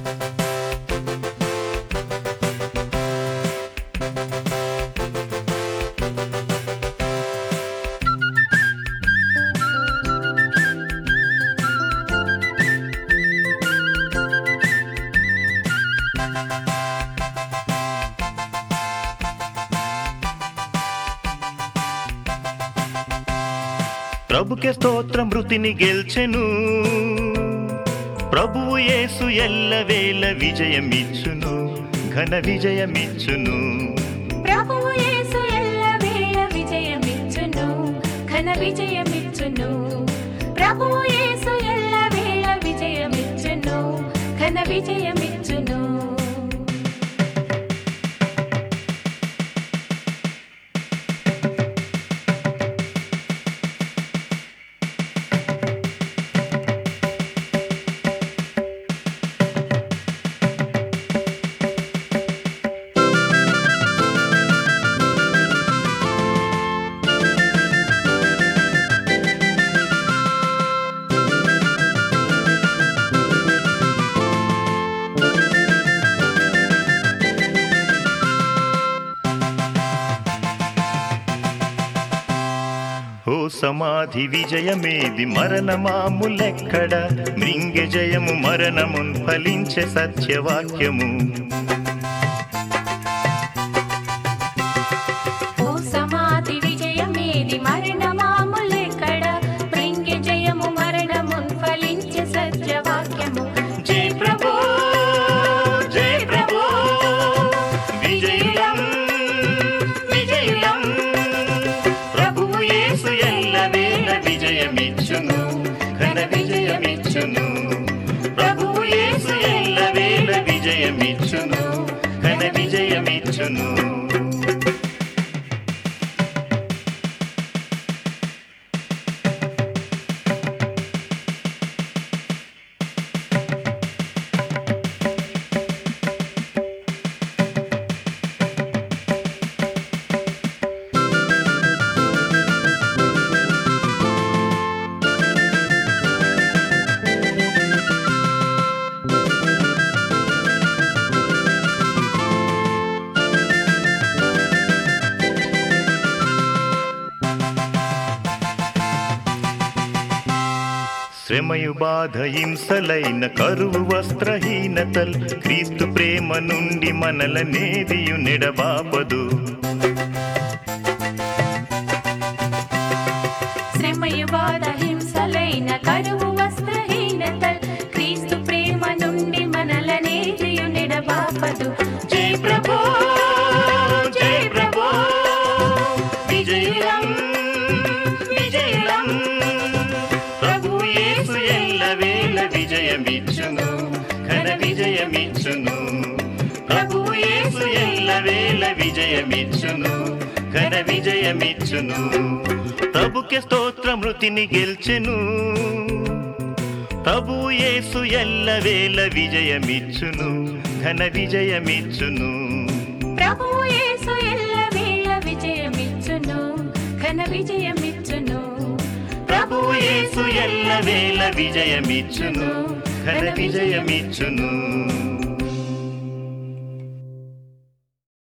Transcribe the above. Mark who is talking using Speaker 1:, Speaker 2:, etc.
Speaker 1: ప్రభుకే స్తోత్రం మృతిని గెల్చెను ప్రభువు యేసు ఎల్లవేళ విజయమిచ్చును ఘన విజయమిచ్చును
Speaker 2: ప్రభువు యేసు ఎల్లవేళ విజయమిచ్చును ఘన విజయమిచ్చును ప్రభువు యేసు ఎల్లవేళ విజయమిచ్చును ఘన విజయమిచ్చును
Speaker 1: ఓ సమాధి విజయమేది మరణమాములెక్కడ మృంగె జయము మరణమున్ ఫలించే సత్యవాక్యము
Speaker 2: ఓ సమాధి విజయమేది మరణమాములెక్కడ మృంగి జయము మరణమున్ ఫలించే సత్యవాక్యము
Speaker 1: జై ప్రభు జై ప్రభు విజయులం విజయులం ప్రభువు యేసు ఎల్లవేళ విజయమిచ్చును ఘన విజయమిచ్చును ప్రభువు యేసు ఎల్లవేళ విజయమిచ్చును ఘన విజయమిచ్చును శ్రమయు బాధ హింసలైన కరువు వస్త్రహీనతల్ క్రీస్తు ప్రేమ నుండి మనల నేదియు నెడబాపదు
Speaker 2: శ్రమయు బాధ హింసలైన కరువు వస్త్రహీనత క్రీస్తు ప్రేమ నుండి మనలనే నిడబాపదు
Speaker 1: జై ప్రభు జై ప్రభు విజయులం విజయులం ప్రభు యేసు ఎల్లవేళ విజయమిచ్చును ఘన విజయమిచ్చును ప్రభు యేసు ఎల్లవేళ విజయమిచ్చును ఘన విజయమిచ్చును ప్రభుకే స్తోత్ర మృతిని గెల్చెను ప్రభు యేసు ఎల్లవేళ విజయమిచ్చును ఘన విజయమిచ్చును
Speaker 2: ప్రభువు యేసు ఎల్లవేళ విజయమిచ్చును ఘన విజయమిచ్చును
Speaker 1: ప్రభు యేసు ఎల్లవేళ విజయమిచ్చును ఘన విజయమిచ్చును